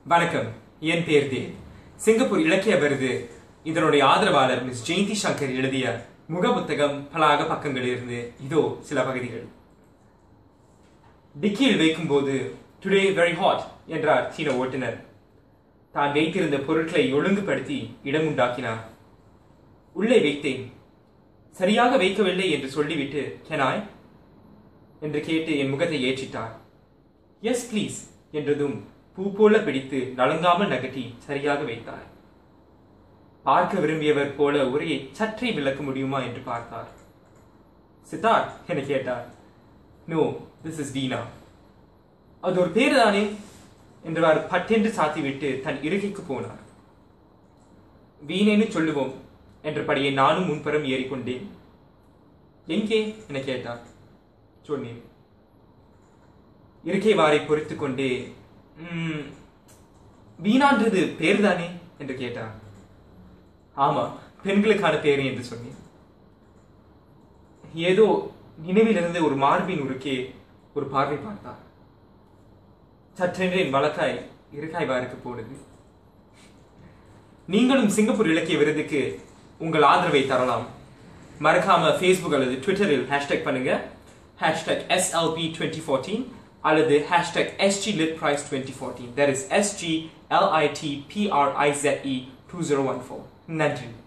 வணக்கம் என் பேர் தேவ் சிங்கப்பூர் இலக்கிய விருது இதனுடைய ஆதரவாளர் மிஸ் ஜெயந்தி சங்கர் எழுதிய முக புத்தகம் பலாக பக்கங்களிலிருந்து இதோ சில பகுதிகள் டிக்கியில் வைக்கும்போது டுடே வெரி ஹாட் என்றார் சீன ஓட்டுநர் தான் வைத்திருந்த பொருட்களை ஒழுங்குபடுத்தி இடம் உண்டாக்கினார் உள்ளே வைத்தேன் சரியாக வைக்கவில்லை என்று சொல்லிவிட்டு கெனாய் என்று கேட்டு என் முகத்தை ஏற்றிட்டார் எஸ் ப்ளீஸ் என்றதும் பூ போல பிடித்து நலங்காமல் நகட்டி சரியாக வைத்தார் பார்க்க விரும்பியவர் போல உரையை சற்றே விளக்க முடியுமா என்று பார்த்தார் சித்தார்த் என கேட்டார் நோ திஸ் இஸ் வீணா அது ஒரு பேர் தானே என்றவாறு பட்டென்று சாத்திவிட்டு தன் இருக்கைக்கு போனார் வீணேன்னு சொல்லுவோம் என்றபடியே நானும் முன்புறம் ஏறிக்கொண்டேன் எங்கே என கேட்டார் சொன்னேன் இருக்கை வாரை பொறித்து கொண்டே "ம், வீணான்றது பேர் தானே என்று கேட்டார் ஆமா பெண்களுக்கான பேரு என்று சொன்னேன் ஏதோ நினைவிலிருந்து ஒரு மார்பின் உருக்கே ஒரு பார்வை பார்த்தார் சற்றென்று என் வழக்காய் இருக்காய் வாருக்கு போனது நீங்களும் சிங்கப்பூர் இலக்கிய விருதுக்கு உங்கள் ஆதரவை தரலாம் மறக்காம ஃபேஸ்புக் அல்லது ட்விட்டரில் ஹேஷ்டேக் பண்ணுங்க ஹேஷ்டேக் எஸ்எல்பி டுவெண்ட்டி ஃபோர்டீன் அல்லது hashtag SG lit prize twenty fourteen that is SG LIT P R I Z E two zero one four நன்றி